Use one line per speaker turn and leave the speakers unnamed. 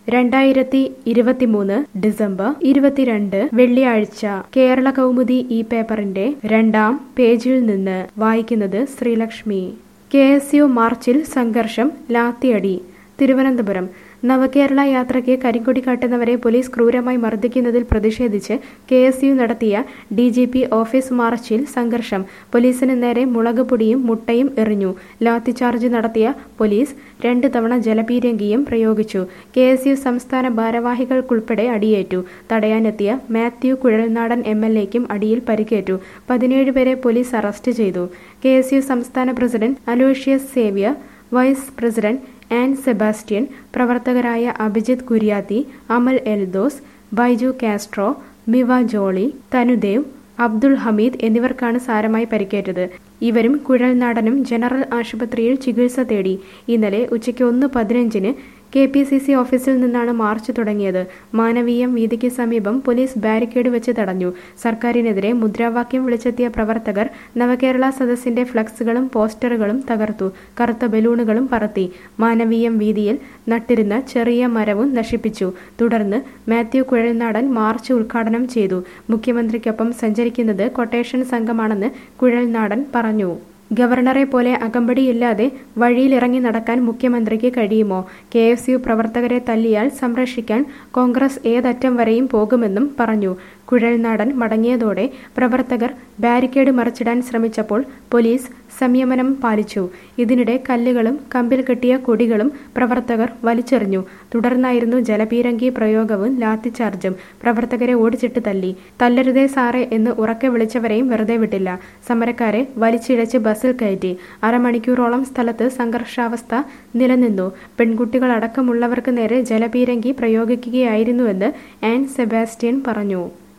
രണ്ടായിരത്തി ഇരുപത്തിമൂന്ന് ഡിസംബർ ഇരുപത്തിരണ്ട് വെള്ളിയാഴ്ച കേരള കൗമുദി ഈ പേപ്പറിന്റെ രണ്ടാം പേജിൽ നിന്ന് വായിക്കുന്നത് ശ്രീലക്ഷ്മി കെ എസ് യു മാർച്ചിൽ സംഘർഷം ലാത്തിയടി തിരുവനന്തപുരം നവകേരള യാത്രയ്ക്ക് കരിങ്കൊടി കാട്ടുന്നവരെ പോലീസ് ക്രൂരമായി മർദ്ദിക്കുന്നതിൽ പ്രതിഷേധിച്ച് കെ എസ് യു നടത്തിയ ഡി ജി പി ഓഫീസ് മാർച്ചിൽ സംഘർഷം പോലീസിന് നേരെ മുളക് പൊടിയും മുട്ടയും എറിഞ്ഞു ലാത്തിചാർജ് നടത്തിയ പോലീസ് രണ്ട് തവണ ജലപീരങ്കിയും പ്രയോഗിച്ചു കെ എസ് യു സംസ്ഥാന ഭാരവാഹികൾക്കുൾപ്പെടെ അടിയേറ്റു തടയാനെത്തിയ മാത്യു കുഴൽനാടൻ എം എൽ എക്കും അടിയിൽ പരിക്കേറ്റു പതിനേഴ് പേരെ പോലീസ് അറസ്റ്റ് ചെയ്തു കെ എസ് യു സംസ്ഥാന president Aloysius Xavier vice president Ann Sebastian പ്രവർത്തകരായ അഭിജിത്ത് കുര്യാത്തി അമൽ എൽദോസ് ബൈജു കാസ്ട്രോ മിവ ജോളി തനുദേവ് അബ്ദുൾ ഹമീദ് എന്നിവർക്കാണ് സാരമായി പരിക്കേറ്റത് ഇവരും കുഴൽനാടനും ജനറൽ ആശുപത്രിയിൽ ചികിത്സ തേടി ഇന്നലെ ഉച്ചയ്ക്ക് ഒന്ന് പതിനഞ്ചിന് കെ പി സി സി ഓഫീസിൽ നിന്നാണ് മാർച്ച് തുടങ്ങിയത് മാനവീയം വീതിക്ക് സമീപം പോലീസ് ബാരിക്കേഡ് വെച്ച് തടഞ്ഞു സർക്കാരിനെതിരെ മുദ്രാവാക്യം വിളിച്ചെത്തിയ പ്രവർത്തകർ നവകേരള സദസ്സിന്റെ ഫ്ലക്സുകളും പോസ്റ്ററുകളും തകർത്തു കറുത്ത ബലൂണുകളും പറത്തി മാനവീയം വീതിയിൽ നട്ടിരുന്ന ചെറിയ മരവും നശിപ്പിച്ചു തുടർന്ന് മാത്യു കുഴൽനാടൻ മാർച്ച് ഉദ്ഘാടനം ചെയ്തു മുഖ്യമന്ത്രിക്കൊപ്പം സഞ്ചരിക്കുന്നത് കൊട്ടേഷൻ സംഘമാണെന്ന് കുഴൽനാടൻ പറഞ്ഞു ഗവർണറെ പോലെ അകമ്പടിയില്ലാതെ വഴിയിലിറങ്ങി നടക്കാൻ മുഖ്യമന്ത്രിക്ക് കഴിയുമോ കെ എസ് യു പ്രവർത്തകരെ തല്ലിയാൽ സംരക്ഷിക്കാൻ കോൺഗ്രസ് ഏതറ്റം വരെയും പോകുമെന്നും പറഞ്ഞു കുഴൽനാടൻ മടങ്ങിയതോടെ പ്രവർത്തകർ ബാരിക്കേഡ് മറിച്ചിടാൻ ശ്രമിച്ചപ്പോൾ പോലീസ് സംയമനം പാലിച്ചു ഇതിനിടെ കല്ലുകളും കമ്പിൽ കെട്ടിയ കൊടികളും പ്രവർത്തകർ വലിച്ചെറിഞ്ഞു തുടർന്നായിരുന്നു ജലപീരങ്കി പ്രയോഗവും ലാത്തിചാർജും പ്രവർത്തകരെ ഓടിച്ചിട്ട് തല്ലി തല്ലരുതേ സാറേ എന്ന് ഉറക്കെ വിളിച്ചവരെയും വെറുതെ വിട്ടില്ല സമരക്കാരെ വലിച്ചിഴച്ച് ബസ്സിൽ കയറ്റി അരമണിക്കൂറോളം സ്ഥലത്ത് സംഘർഷാവസ്ഥ നിലനിന്നു പെൺകുട്ടികളടക്കമുള്ളവർക്ക് നേരെ ജലപീരങ്കി പ്രയോഗിക്കുകയായിരുന്നുവെന്ന് ആൻ സെബാസ്റ്റ്യൻ പറഞ്ഞു